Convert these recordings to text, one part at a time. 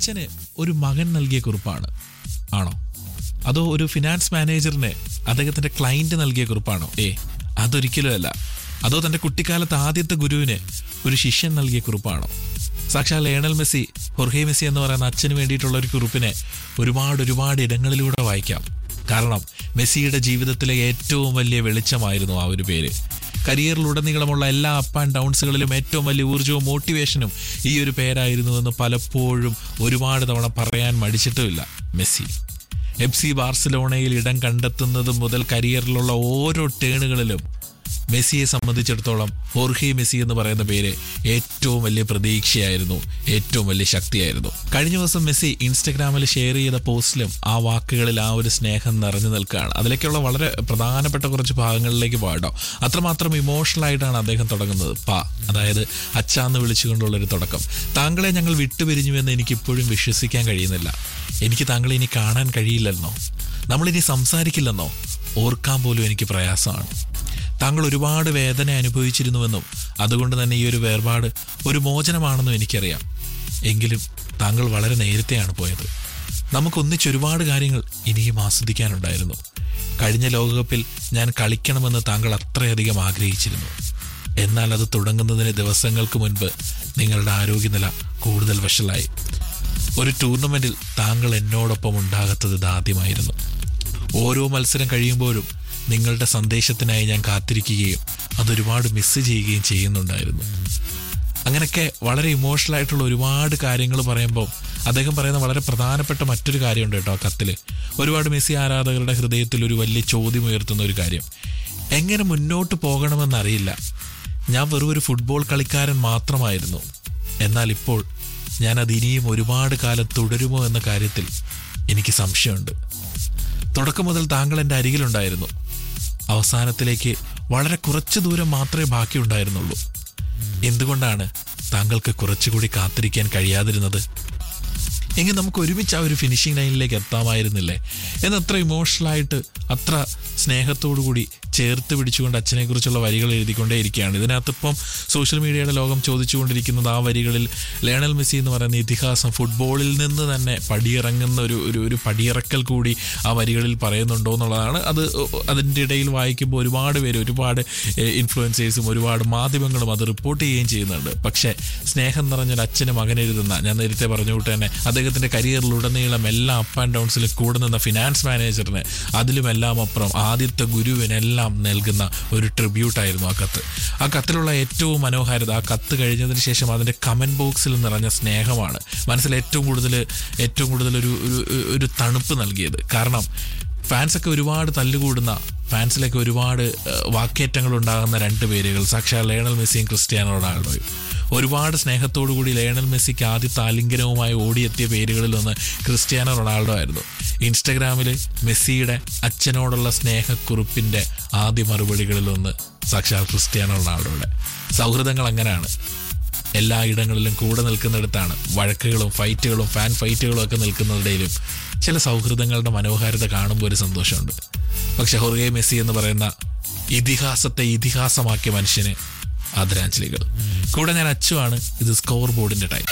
അച്ഛന് ഒരു മകൻ നൽകിയ കുറിപ്പാണ് ആണോ അതോ ഒരു ഫിനാൻസ് മാനേജറിന് അദ്ദേഹത്തിന്റെ ക്ലയന്റ് നൽകിയ കുറിപ്പാണോ ഏ അതൊരിക്കലും അല്ല അതോ തന്റെ കുട്ടിക്കാലത്ത് ആദ്യത്തെ ഗുരുവിന് ഒരു ശിഷ്യൻ നൽകിയ കുറിപ്പാണോ സാക്ഷാൽ ലേണൽ മെസ്സി ഹൊർഹെ മെസ്സി എന്ന് പറയുന്ന അച്ഛന് വേണ്ടിയിട്ടുള്ള ഒരു കുറിപ്പിനെ ഒരുപാട് ഒരുപാട് ഇടങ്ങളിലൂടെ വായിക്കാം കാരണം മെസ്സിയുടെ ജീവിതത്തിലെ ഏറ്റവും വലിയ വെളിച്ചമായിരുന്നു ആ ഒരു പേര് കരിയറിലുടനീളമുള്ള എല്ലാ അപ്പ് ആൻഡ് ഡൗൺസുകളിലും ഏറ്റവും വലിയ ഊർജ്ജവും മോട്ടിവേഷനും ഈ ഒരു പേരായിരുന്നുവെന്ന് പലപ്പോഴും ഒരുപാട് തവണ പറയാൻ മടിച്ചിട്ടുമില്ല മെസ്സി എഫ് സി ബാർസലോണയിൽ ഇടം കണ്ടെത്തുന്നത് മുതൽ കരിയറിലുള്ള ഓരോ ടേണുകളിലും മെസ്സിയെ സംബന്ധിച്ചിടത്തോളം ഹോർഹെ മെസ്സി എന്ന് പറയുന്ന പേര് ഏറ്റവും വലിയ പ്രതീക്ഷയായിരുന്നു ഏറ്റവും വലിയ ശക്തിയായിരുന്നു കഴിഞ്ഞ ദിവസം മെസ്സി ഇൻസ്റ്റഗ്രാമിൽ ഷെയർ ചെയ്ത പോസ്റ്റിലും ആ വാക്കുകളിൽ ആ ഒരു സ്നേഹം നിറഞ്ഞു നിൽക്കുകയാണ് അതിലേക്കുള്ള വളരെ പ്രധാനപ്പെട്ട കുറച്ച് ഭാഗങ്ങളിലേക്ക് പാടോ അത്രമാത്രം ഇമോഷണൽ ആയിട്ടാണ് അദ്ദേഹം തുടങ്ങുന്നത് പാ അതായത് അച്ചാന്ന് വിളിച്ചുകൊണ്ടുള്ള ഒരു തുടക്കം താങ്കളെ ഞങ്ങൾ വിട്ടുപിരിഞ്ഞുവെന്ന് എനിക്ക് ഇപ്പോഴും വിശ്വസിക്കാൻ കഴിയുന്നില്ല എനിക്ക് താങ്കളെ ഇനി കാണാൻ കഴിയില്ലെന്നോ നമ്മളിനി സംസാരിക്കില്ലെന്നോ ഓർക്കാൻ പോലും എനിക്ക് പ്രയാസമാണ് താങ്കൾ ഒരുപാട് വേദന അനുഭവിച്ചിരുന്നുവെന്നും അതുകൊണ്ട് തന്നെ ഈ ഒരു വേർപാട് ഒരു മോചനമാണെന്നും എനിക്കറിയാം എങ്കിലും താങ്കൾ വളരെ നേരത്തെയാണ് പോയത് നമുക്കൊന്നിച്ച് ഒരുപാട് കാര്യങ്ങൾ ഇനിയും ആസ്വദിക്കാനുണ്ടായിരുന്നു കഴിഞ്ഞ ലോകകപ്പിൽ ഞാൻ കളിക്കണമെന്ന് താങ്കൾ അത്രയധികം ആഗ്രഹിച്ചിരുന്നു എന്നാൽ അത് തുടങ്ങുന്നതിന് ദിവസങ്ങൾക്ക് മുൻപ് നിങ്ങളുടെ ആരോഗ്യനില കൂടുതൽ വഷളായി ഒരു ടൂർണമെന്റിൽ താങ്കൾ എന്നോടൊപ്പം ഉണ്ടാകാത്തത് ഇതാദ്യമായിരുന്നു ഓരോ മത്സരം കഴിയുമ്പോഴും നിങ്ങളുടെ സന്ദേശത്തിനായി ഞാൻ കാത്തിരിക്കുകയും അതൊരുപാട് മിസ് ചെയ്യുകയും ചെയ്യുന്നുണ്ടായിരുന്നു അങ്ങനെയൊക്കെ വളരെ ഇമോഷണൽ ആയിട്ടുള്ള ഒരുപാട് കാര്യങ്ങൾ പറയുമ്പോൾ അദ്ദേഹം പറയുന്ന വളരെ പ്രധാനപ്പെട്ട മറ്റൊരു കാര്യമുണ്ട് കേട്ടോ ആ കത്തിൽ ഒരുപാട് മെസ്സി ആരാധകരുടെ ഹൃദയത്തിൽ ഒരു വലിയ ചോദ്യം ഉയർത്തുന്ന ഒരു കാര്യം എങ്ങനെ മുന്നോട്ട് പോകണമെന്നറിയില്ല ഞാൻ വെറും ഒരു ഫുട്ബോൾ കളിക്കാരൻ മാത്രമായിരുന്നു എന്നാൽ ഇപ്പോൾ ഞാൻ അത് ഇനിയും ഒരുപാട് കാലം തുടരുമോ എന്ന കാര്യത്തിൽ എനിക്ക് സംശയമുണ്ട് തുടക്കം മുതൽ താങ്കൾ എൻ്റെ അരികിലുണ്ടായിരുന്നു അവസാനത്തിലേക്ക് വളരെ കുറച്ച് ദൂരം മാത്രമേ ബാക്കിയുണ്ടായിരുന്നുള്ളൂ എന്തുകൊണ്ടാണ് താങ്കൾക്ക് കുറച്ചുകൂടി കാത്തിരിക്കാൻ കഴിയാതിരുന്നത് എങ്കിൽ നമുക്ക് ഒരുമിച്ച് ആ ഒരു ഫിനിഷിംഗ് ലൈനിലേക്ക് എത്താമായിരുന്നില്ലേ എന്നത്ര ഇമോഷണലായിട്ട് അത്ര സ്നേഹത്തോടു കൂടി ചേർത്ത് പിടിച്ചുകൊണ്ട് അച്ഛനെ കുറിച്ചുള്ള വരികൾ എഴുതിക്കൊണ്ടേയിരിക്കുകയാണ് ഇതിനകത്ത് ഇപ്പം സോഷ്യൽ മീഡിയയുടെ ലോകം ചോദിച്ചുകൊണ്ടിരിക്കുന്നത് ആ വരികളിൽ ലേണൽ മെസ്സി എന്ന് പറയുന്ന ഇതിഹാസം ഫുട്ബോളിൽ നിന്ന് തന്നെ പടിയിറങ്ങുന്ന ഒരു ഒരു ഒരു പടിയിറക്കൽ കൂടി ആ വരികളിൽ പറയുന്നുണ്ടോ എന്നുള്ളതാണ് അത് അതിൻ്റെ ഇടയിൽ വായിക്കുമ്പോൾ ഒരുപാട് പേര് ഒരുപാട് ഇൻഫ്ലുവൻസേഴ്സും ഒരുപാട് മാധ്യമങ്ങളും അത് റിപ്പോർട്ട് ചെയ്യുകയും ചെയ്യുന്നുണ്ട് പക്ഷേ സ്നേഹം നിറഞ്ഞൊരു അച്ഛന് മകൻ എഴുതുന്ന ഞാൻ നേരത്തെ പറഞ്ഞു വിട്ട് തന്നെ അദ്ദേഹത്തിന്റെ കരിയറിലുടനീളം എല്ലാ അപ്പ് ആൻഡ് ഡൗൺസിൽ കൂടെ നിന്ന ഫിനാൻസ് മാനേജറിന് അതിലുമെല്ലാം അപ്പുറം ആദ്യത്തെ ഗുരുവിനെല്ലാം നൽകുന്ന ഒരു ട്രിബ്യൂട്ടായിരുന്നു ആ കത്ത് ആ കത്തിലുള്ള ഏറ്റവും മനോഹാരിത ആ കത്ത് കഴിഞ്ഞതിന് ശേഷം അതിന്റെ കമന്റ് ബോക്സിൽ നിറഞ്ഞ സ്നേഹമാണ് മനസ്സിൽ ഏറ്റവും കൂടുതൽ ഏറ്റവും കൂടുതൽ ഒരു ഒരു- ഒരു തണുപ്പ് നൽകിയത് കാരണം ഫാൻസൊക്കെ ഒരുപാട് തല്ലുകൂടുന്ന ഫാൻസിലൊക്കെ ഒരുപാട് ഏഹ്, വാക്കേറ്റങ്ങൾ ഉണ്ടാകുന്ന രണ്ട് പേരുകൾ സാക്ഷാൽ ലയണൽ മെസ്സിയും ക്രിസ്ത്യാനോ റൊണാൾഡോയും ഒരുപാട് സ്നേഹത്തോടു കൂടി ലയണൽ മെസ്സിക്ക് ആദ്യത്തെ ആലിംഗനവുമായി ഓടിയെത്തിയ പേരുകളിൽ ഒന്ന് ക്രിസ്ത്യാനോ റൊണാൾഡോ ആയിരുന്നു ഇൻസ്റ്റഗ്രാമിൽ മെസ്സിയുടെ അച്ഛനോടുള്ള സ്നേഹക്കുറിപ്പിന്റെ ആദ്യ മറുപടികളിൽ ഒന്ന് സാക്ഷാൽ ക്രിസ്ത്യാനോ റൊണാൾഡോയുടെ സൗഹൃദങ്ങൾ അങ്ങനെയാണ് എല്ലാ ഇടങ്ങളിലും കൂടെ നിൽക്കുന്നിടത്താണ് വഴക്കുകളും ഫൈറ്റുകളും ഫാൻ ഫൈറ്റുകളും ഒക്കെ നിൽക്കുന്നതിടയിലും ചില സൗഹൃദങ്ങളുടെ മനോഹാരിത കാണുമ്പോൾ ഒരു സന്തോഷമുണ്ട് പക്ഷെ ഹൊർഗെ മെസ്സി എന്ന് പറയുന്ന ഇതിഹാസത്തെ ഇതിഹാസമാക്കിയ മനുഷ്യന് ആദരാഞ്ജലികൾ കൂടെ ഞാൻ അച്ചുവാണ് ഇത് സ്കോർ ബോർഡിന്റെ time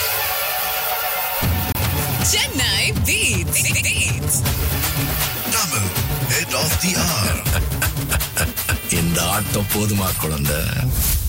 Chennai Beats. Beats. Double head of the hour. இந்த ஆட்டம் போதுமா குழந்தை